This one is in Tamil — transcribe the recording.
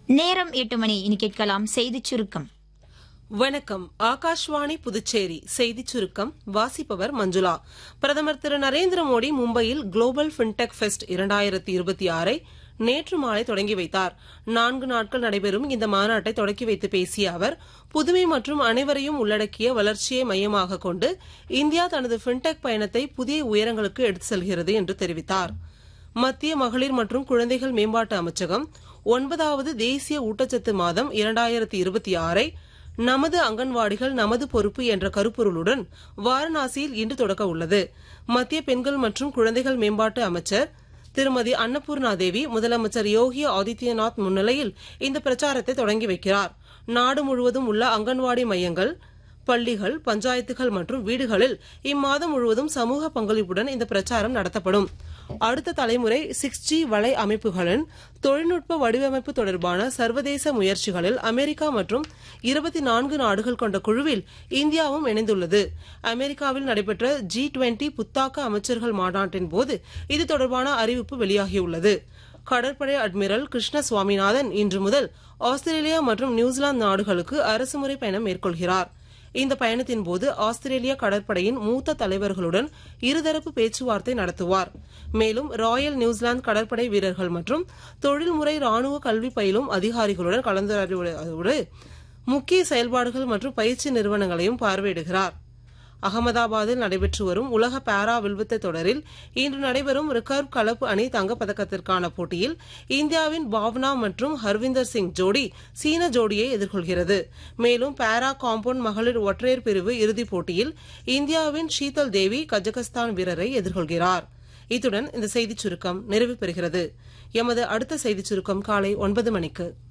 நேரம் எட்டு மணி இனி கேட்கலாம் செய்திச் சுருக்கம் வணக்கம் ஆகாஷ்வாணி புதுச்சேரி செய்திச் சுருக்கம் வாசிப்பவர் மஞ்சுளா பிரதமர் திரு நரேந்திர மோடி மும்பையில் குளோபல் ஃபின்டெக் ஃபெஸ்ட் இரண்டாயிரத்தி இருபத்தி ஆறை நேற்று மாலை தொடங்கி வைத்தார் நான்கு நாட்கள் நடைபெறும் இந்த மாநாட்டை தொடக்கி வைத்து பேசிய அவர் புதுமை மற்றும் அனைவரையும் உள்ளடக்கிய வளர்ச்சியை மையமாக கொண்டு இந்தியா தனது ஃபின்டெக் பயணத்தை புதிய உயரங்களுக்கு எடுத்து செல்கிறது என்று தெரிவித்தார் மத்திய மகளிர் மற்றும் குழந்தைகள் மேம்பாட்டு அமைச்சகம் ஒன்பதாவது தேசிய ஊட்டச்சத்து மாதம் இரண்டாயிரத்தி இருபத்தி ஆறை நமது அங்கன்வாடிகள் நமது பொறுப்பு என்ற கருப்பொருளுடன் வாரணாசியில் இன்று தொடக்க உள்ளது மத்திய பெண்கள் மற்றும் குழந்தைகள் மேம்பாட்டு அமைச்சர் திருமதி அன்னபூர்ணா தேவி முதலமைச்சர் யோகி ஆதித்யநாத் முன்னிலையில் இந்த பிரச்சாரத்தை தொடங்கி வைக்கிறார் நாடு முழுவதும் உள்ள அங்கன்வாடி மையங்கள் பள்ளிகள் பஞ்சாயத்துகள் மற்றும் வீடுகளில் இம்மாதம் முழுவதும் சமூக பங்களிப்புடன் இந்த பிரச்சாரம் நடத்தப்படும் அடுத்த தலைமுறை சிக்ஸ் ஜி வலை அமைப்புகளின் தொழில்நுட்ப வடிவமைப்பு தொடர்பான சர்வதேச முயற்சிகளில் அமெரிக்கா மற்றும் இருபத்தி நான்கு நாடுகள் கொண்ட குழுவில் இந்தியாவும் இணைந்துள்ளது அமெரிக்காவில் நடைபெற்ற ஜி டுவெண்டி புத்தாக்க அமைச்சர்கள் மாநாட்டின் போது இது தொடர்பான அறிவிப்பு வெளியாகியுள்ளது கடற்படை அட்மிரல் கிருஷ்ண சுவாமிநாதன் இன்று முதல் ஆஸ்திரேலியா மற்றும் நியூசிலாந்து நாடுகளுக்கு அரசுமுறை பயணம் மேற்கொள்கிறார் இந்த பயணத்தின் போது ஆஸ்திரேலிய கடற்படையின் மூத்த தலைவர்களுடன் இருதரப்பு பேச்சுவார்த்தை நடத்துவார் மேலும் ராயல் நியூசிலாந்து கடற்படை வீரர்கள் மற்றும் தொழில்முறை ராணுவ கல்வி பயிலும் அதிகாரிகளுடன் கலந்துரையாடுவதோடு முக்கிய செயல்பாடுகள் மற்றும் பயிற்சி நிறுவனங்களையும் பார்வையிடுகிறார் அகமதாபாத்தில் நடைபெற்று வரும் உலக பாரா வில்வித்தை தொடரில் இன்று நடைபெறும் ரிகர்வ் கலப்பு அணி தங்கப்பதக்கத்திற்கான போட்டியில் இந்தியாவின் பாவ்னா மற்றும் ஹர்விந்தர் சிங் ஜோடி சீன ஜோடியை எதிர்கொள்கிறது மேலும் பாரா காம்பவுண்ட் மகளிர் ஒற்றையர் பிரிவு இறுதிப் போட்டியில் இந்தியாவின் ஷீதல் தேவி கஜகஸ்தான் வீரரை எதிர்கொள்கிறார் இத்துடன் இந்த செய்திச் சுருக்கம் நிறைவு பெறுகிறது எமது அடுத்த செய்திச் சுருக்கம் காலை ஒன்பது மணிக்கு